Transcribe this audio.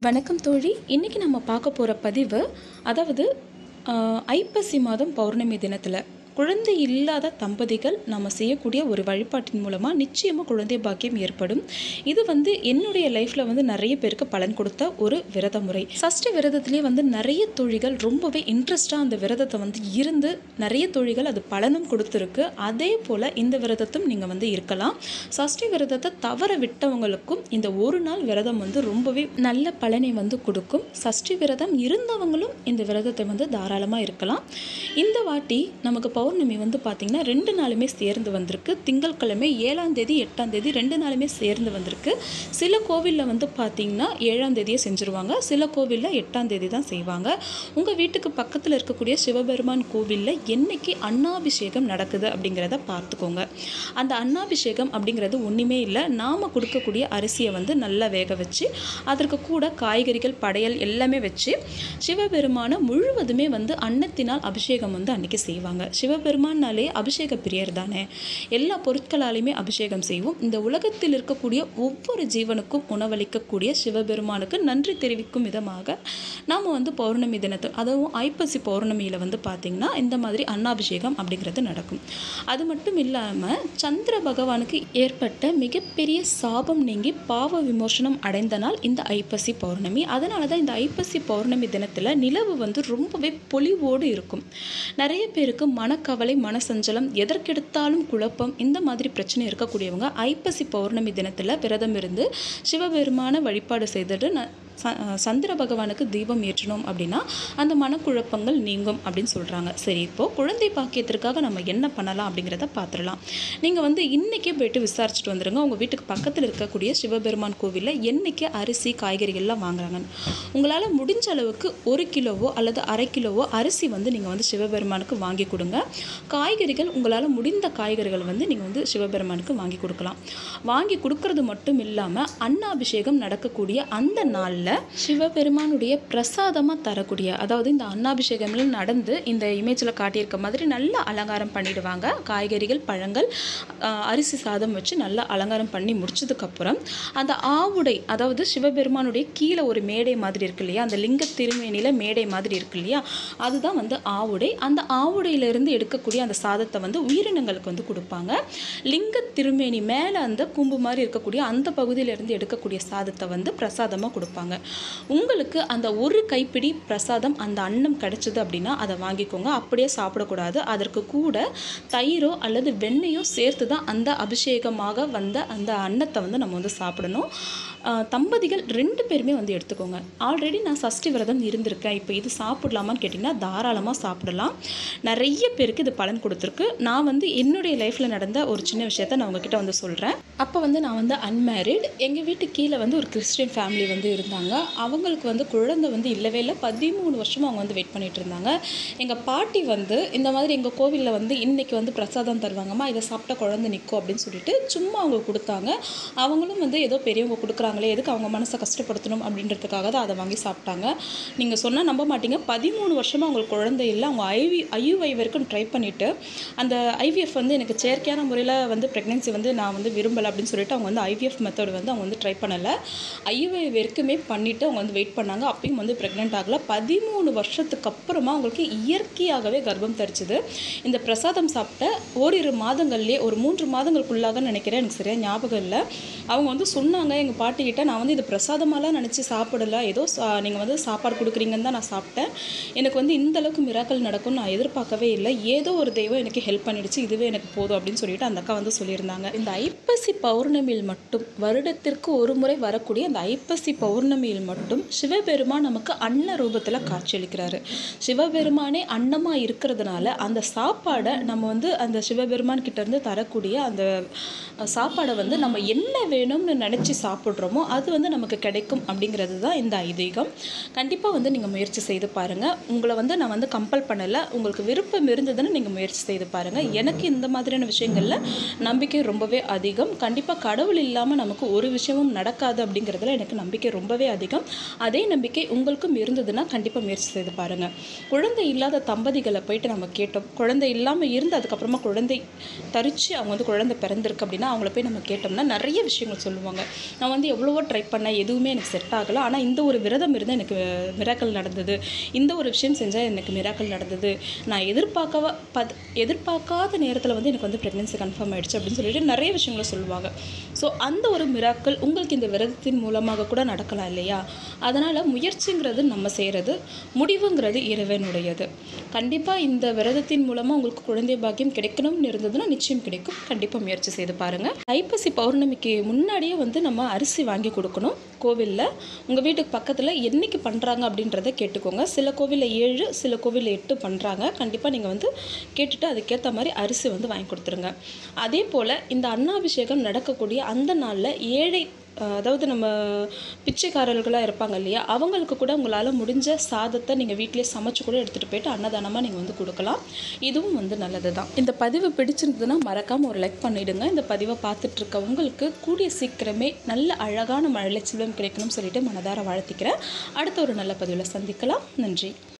வணக்கம் தோழி இன்றைக்கி நம்ம பார்க்க போகிற பதிவு அதாவது ஆஹ், ஐப்பசி மாதம் பௌர்ணமி தினத்தில் குழந்தை இல்லாத தம்பதிகள் நம்ம செய்யக்கூடிய ஒரு வழிபாட்டின் மூலமாக நிச்சயமாக குழந்தை பாக்கியம் ஏற்படும் இது வந்து என்னுடைய லைஃப்பில் வந்து நிறைய பேருக்கு பலன் கொடுத்த ஒரு விரத முறை சஷ்டி விரதத்திலேயே வந்து நிறைய தொழில்கள் ரொம்பவே இன்ட்ரெஸ்டாக அந்த விரதத்தை வந்து இருந்து நிறைய தொழில்கள் அது பலனும் கொடுத்துருக்கு அதே போல் இந்த விரதத்தும் நீங்கள் வந்து இருக்கலாம் சஷ்டி விரதத்தை தவற விட்டவங்களுக்கும் இந்த ஒரு நாள் விரதம் வந்து ரொம்பவே நல்ல பலனை வந்து கொடுக்கும் சஷ்டி விரதம் இருந்தவங்களும் இந்த விரதத்தை வந்து தாராளமாக இருக்கலாம் இந்த வாட்டி நமக்கு பௌர்ணமி வந்து பார்த்திங்கன்னா ரெண்டு நாளுமே சேர்ந்து வந்திருக்கு திங்கட்கிழமை ஏழாம் தேதி எட்டாம் தேதி ரெண்டு நாளுமே சேர்ந்து வந்திருக்கு சில கோவிலில் வந்து பார்த்திங்கன்னா ஏழாம் தேதியே செஞ்சுருவாங்க சில கோவிலில் எட்டாம் தேதி தான் செய்வாங்க உங்கள் வீட்டுக்கு பக்கத்தில் இருக்கக்கூடிய சிவபெருமான் கோவிலில் என்னைக்கு அன்னாபிஷேகம் நடக்குது அப்படிங்கிறத பார்த்துக்கோங்க அந்த அன்னாபிஷேகம் அப்படிங்கிறது ஒன்றுமே இல்லை நாம் கொடுக்கக்கூடிய அரிசியை வந்து நல்லா வேக வச்சு அதற்கு கூட காய்கறிகள் படையல் எல்லாமே வச்சு சிவபெருமானை முழுவதுமே வந்து அன்னத்தினால் அபிஷேகம் வந்து அன்னைக்கு செய்வாங்க சிவபெருமானாலே அபிஷேக பிரியர் தானே எல்லா பொருட்களாலையுமே அபிஷேகம் செய்வோம் இந்த உலகத்தில் இருக்கக்கூடிய ஒவ்வொரு ஜீவனுக்கும் உணவளிக்கக்கூடிய சிவபெருமானுக்கு நன்றி தெரிவிக்கும் விதமாக நாம் வந்து பௌர்ணமி தினத்தை அதுவும் ஐப்பசி பௌர்ணமியில் வந்து பார்த்திங்கன்னா இந்த மாதிரி அன்னாபிஷேகம் அப்படிங்கிறது நடக்கும் அது மட்டும் இல்லாமல் சந்திர பகவானுக்கு ஏற்பட்ட மிகப்பெரிய சாபம் நீங்கி பாவ விமோசனம் அடைந்த நாள் இந்த ஐப்பசி பௌர்ணமி அதனால தான் இந்த ஐப்பசி பௌர்ணமி தினத்தில் நிலவு வந்து ரொம்பவே பொலிவோடு இருக்கும் நிறைய பேருக்கு மனக்கவலை மனசஞ்சலம் எதற்கெடுத்தாலும் குழப்பம் இந்த மாதிரி பிரச்சனை இருக்கக்கூடியவங்க ஐப்பசி பௌர்ணமி தினத்தில் விரதம் இருந்து சிவபெருமான வழிபாடு செய்துட்டு ந- ச- சந்திர பகவானுக்கு தீபம் ஏற்றணும் அப்படின்னா அந்த மனக்குழப்பங்கள் நீங்கும் அப்படின்னு சொல்கிறாங்க சரி இப்போது குழந்தை பாக்கியத்திற்காக நம்ம என்ன பண்ணலாம் அப்படிங்கிறத பார்த்துடலாம் நீங்கள் வந்து இன்றைக்கே போயிட்டு விசாரிச்சுட்டு வந்துடுங்க உங்கள் வீட்டுக்கு பக்கத்தில் இருக்கக்கூடிய சிவபெருமான் கோவிலில் என்னைக்கு அரிசி காய்கறிகள்லாம் வாங்குறாங்கன்னு உங்களால் முடிஞ்ச அளவுக்கு ஒரு கிலோவோ அல்லது அரை கிலோவோ அரிசி வந்து நீங்கள் வந்து சிவபெருமானுக்கு வாங்கி கொடுங்க காய்கறிகள் உங்களால் முடிந்த காய்கறிகள் வந்து நீங்கள் வந்து சிவபெருமானுக்கு வாங்கி கொடுக்கலாம் வாங்கி கொடுக்கறது மட்டும் இல்லாமல் அன்னாபிஷேகம் நடக்கக்கூடிய அந்த நாளில் சிவபெருமானுடைய பிரசாதமாக தரக்கூடிய அதாவது இந்த அன்னாபிஷேகம்லாம் நடந்து இந்த இமேஜில் காட்டியிருக்க மாதிரி நல்ல அலங்காரம் பண்ணிடுவாங்க காய்கறிகள் பழங்கள் ஆஹ், அரிசி சாதம் வச்சு நல்லா அலங்காரம் பண்ணி முடிச்சதுக்கப்புறம் அந்த ஆவுடை அதாவது சிவபெருமானுடைய கீழே ஒரு மேடை மாதிரி இருக்கு இல்லையா அந்த லிங்க திருமேனியில் மேடை மாதிரி இருக்கு இல்லையா அதுதான் வந்து ஆவுடை அந்த ஆவுடையிலிருந்து எடுக்கக்கூடிய அந்த சாதத்தை வந்து உயிரினங்களுக்கு வந்து கொடுப்பாங்க லிங்க திருமேனி மேலே அந்த கூம்பு மாதிரி இருக்கக்கூடிய அந்த பகுதியிலிருந்து எடுக்கக்கூடிய சாதத்தை வந்து பிரசாதமாக கொடுப்பாங்க உங்களுக்கு அந்த ஒரு கைப்பிடி பிரசாதம் அந்த அன்னம் கிடைச்சது அப்படின்னா அதை வாங்கிக்கோங்க அப்படியே சாப்பிடக்கூடாது அதற்கு கூட தயிரோ அல்லது வெண்ணெயோ சேர்த்து தான் அந்த அபிஷேகமாக வந்த அந்த அன்னத்தை வந்து நம்ம வந்து சாப்பிடணும் ஆஹ் தம்பதிகள் ரெண்டு பேருமே வந்து எடுத்துக்கோங்க ஆல்ரெடி நான் சஷ்டி விரதம் இருந்திருக்கேன் இப்போ இது சாப்பிடலாமான்னு கேட்டிங்கன்னா தாராளமாக சாப்பிடலாம் நிறைய பேருக்கு இது பலன் கொடுத்துருக்கு நான் வந்து என்னுடைய லைஃப்பில் நடந்த ஒரு சின்ன விஷயத்த நான் உங்ககிட்ட வந்து சொல்கிறேன் அப்போ வந்து நான் வந்து அன்மேரிட் எங்கள் வீட்டு கீழே வந்து ஒரு கிறிஸ்டியன் ஃபேமிலி வந்து இருந்தாங்க அவங்களுக்கு வந்து குழந்தை வந்து இல்லவே இல்லை பதிமூணு வருஷமாக அவங்க வந்து வெயிட் பண்ணிட்டு இருந்தாங்க எங்கள் பாட்டி வந்து இந்த மாதிரி எங்கள் கோவிலில் வந்து இன்னைக்கு வந்து பிரசாதம் தருவாங்கம்மா இதை சாப்பிட்டா குழந்தை நிற்கும் அப்படின்னு சொல்லிட்டு சும்மா அவங்க கொடுத்தாங்க அவங்களும் வந்து ஏதோ பெரியவங்க கொடுக்குறாங்களே எதுக்கு அவங்க மனசை கஷ்டப்படுத்தணும் அப்படின்றதுக்காக தான் அதை வாங்கி சாப்பிட்டாங்க நீங்கள் சொன்னால் நம்ப மாட்டீங்க பதிமூணு வருஷமாக அவங்களுக்கு குழந்தை இல்லை அவங்க ஐவி ஐயுஐ வரைக்கும் ட்ரை பண்ணிவிட்டு அந்த ஐவிஎஃப் வந்து எனக்கு செயற்கையான முறையில் வந்து ப்ரெக்னென்சி வந்து நான் வந்து விரும்பலை அப்படின்னு சொல்லிட்டு அவங்க வந்து ஐவிஎஃப் மெத்தட் வந்து அவங்க வந்து ட்ரை பண்ணலை ஐயுஐ வரைக்குமே பண்ணிவிட்டு அவங்க வந்து வெயிட் பண்ணாங்க அப்பயும் வந்து ப்ரெக்னென்ட் ஆகலை பதிமூணு வருஷத்துக்கு அப்புறமா அவங்களுக்கு இயற்கையாகவே கர்ப்பம் தரிச்சுது இந்த பிரசாதம் சாப்பிட்ட ஓரிரு மாதங்கள்லேயே ஒரு மூன்று மாதங்களுக்குள்ளாக நினைக்கிறேன் எனக்கு சரியாக ஞாபகம் இல்லை அவங்க வந்து சொன்னாங்க எங்கள் பாட்டிக்கிட்ட நான் வந்து இது பிரசாதமாலாம் நினச்சி சாப்பிடல ஏதோ நீங்கள் வந்து சாப்பாடு கொடுக்குறீங்கன்னு தான் நான் சாப்பிட்டேன் எனக்கு வந்து இந்த அளவுக்கு மிராக்கள் நடக்கும்னு நான் எதிர்பார்க்கவே இல்லை ஏதோ ஒரு தெய்வம் எனக்கு ஹெல்ப் பண்ணிடுச்சு இதுவே எனக்கு போதும் அப்படின்னு சொல்லிட்டு அந்த அக்கா வந்து சொல்லியிருந்தாங்க இந்த ஐப்பசி பௌர்ணமியில் மட்டும் வருடத்திற்கு ஒரு முறை வரக்கூடிய அந்த ஐப்பசி பௌர்ணமியில் மட்டும் சிவபெருமான் நமக்கு அன்ன ரூபத்தில் காட்சியளிக்கிறாரு சிவபெருமானே அன்னமாக இருக்கிறதுனால அந்த சாப்பாடை நம்ம வந்து அந்த சிவபெருமான் கிட்ட இருந்து தரக்கூடிய அந்த அஹ், சாப்பாடை வந்து நம்ம என்ன வேணும்னு நினச்சி சாப்பிட்றோமோ அது வந்து நமக்கு கிடைக்கும் அப்படிங்கிறது தான் இந்த ஐதீகம் கண்டிப்பாக வந்து நீங்கள் முயற்சி செய்து பாருங்கள் உங்களை வந்து நான் வந்து கம்பல் பண்ணலை உங்களுக்கு விருப்பம் இருந்ததுன்னு நீங்கள் முயற்சி செய்து பாருங்கள் எனக்கு இந்த மாதிரியான விஷயங்களில் நம்பிக்கை ரொம்பவே அதிகம் கண்டிப்பாக கடவுள் இல்லாமல் நமக்கு ஒரு விஷயமும் நடக்காது அப்படிங்கிறதுல எனக்கு நம்பிக்கை ரொம்பவே அதிகம் அதே நம்பிக்கை உங்களுக்கும் இருந்ததுன்னா கண்டிப்பாக முயற்சி செய்து பாருங்கள் குழந்தை இல்லாத தம்பதிகளை போயிட்டு நம்ம கேட்டோம் குழந்தை இல்லாமல் இருந்து அதுக்கப்புறமா குழந்தை தரித்து அவங்க வந்து குழந்தை பிறந்திருக்கு அப்படின்னா அவங்கள போய் நம்ம கேட்டோம்னா நிறைய விஷயங்கள் சொல்லுவாங்க நான் வந்து எவ்வளோ எவ்வளவோ ட்ரை பண்ணேன் எதுவுமே எனக்கு செட் ஆகலை ஆனால் இந்த ஒரு விரதம் இருந்தால் எனக்கு மிராக்கல் நடந்தது இந்த ஒரு விஷயம் செஞ்சால் எனக்கு மிராக்கல் நடந்தது நான் எதிர்பார்க்கவா பத் எதிர்பார்க்காத நேரத்தில் வந்து எனக்கு வந்து ப்ரெக்னென்சி கன்ஃபார்ம் ஆயிடுச்சு அப்படின்னு சொல்லிட்டு நிறைய விஷயங்களை சொல்லுவாங்க ஸோ அந்த ஒரு மிராக்கள் உங்களுக்கு இந்த விரதத்தின் மூலமாக கூட நடக்கலாம் இல்லையா அதனால் முயற்சிங்கிறது நம்ம செய்கிறது முடிவுங்கிறது இறைவனுடையது கண்டிப்பாக இந்த விரதத்தின் மூலமாக உங்களுக்கு குழந்தை பாக்கியம் கிடைக்கணும்னு இருந்ததுன்னா நிச்சயம் கிடைக்கும் கண்டிப்பாக முயற்சி செய்து பாருங்கள் ஐப்பசி பௌர்ணமிக்கு முன்னாடியே வந்து நம்ம அரிசி வாங்கி கொடுக்கணும் கோவிலில் உங்கள் வீட்டுக்கு பக்கத்தில் என்னைக்கு பண்ணுறாங்க அப்படின்றத கேட்டுக்கோங்க சில கோவிலில் ஏழு சில கோவிலில் எட்டு பண்ணுறாங்க கண்டிப்பாக நீங்கள் வந்து கேட்டுட்டு அதுக்கேற்ற மாதிரி அரிசி வந்து வாங்கி கொடுத்துருங்க அதே போல் இந்த அன்னாபிஷேகம் நடக்கக்கூடிய அந்த நாளில் ஏழை அஹ், அதாவது நம்ம பிச்சைக்காரர்களாக இருப்பாங்க இல்லையா அவங்களுக்கு கூட உங்களால் முடிஞ்ச சாதத்தை நீங்கள் வீட்டிலே சமைச்சு கூட எடுத்துகிட்டு போயிட்டு அன்னதானமாக நீங்கள் வந்து கொடுக்கலாம் இதுவும் வந்து நல்லது தான் இந்த பதிவு பிடிச்சிருந்ததுன்னா மறக்காமல் ஒரு லைக் பண்ணிவிடுங்க இந்த பதிவை பார்த்துட்டு இருக்க உங்களுக்கு கூடிய சீக்கிரமே நல்ல அழகான மழலை செல்வம் கிடைக்கணும்னு சொல்லிட்டு மனதார வாழ்த்திக்கிறேன் அடுத்த ஒரு நல்ல பதிவில் சந்திக்கலாம் நன்றி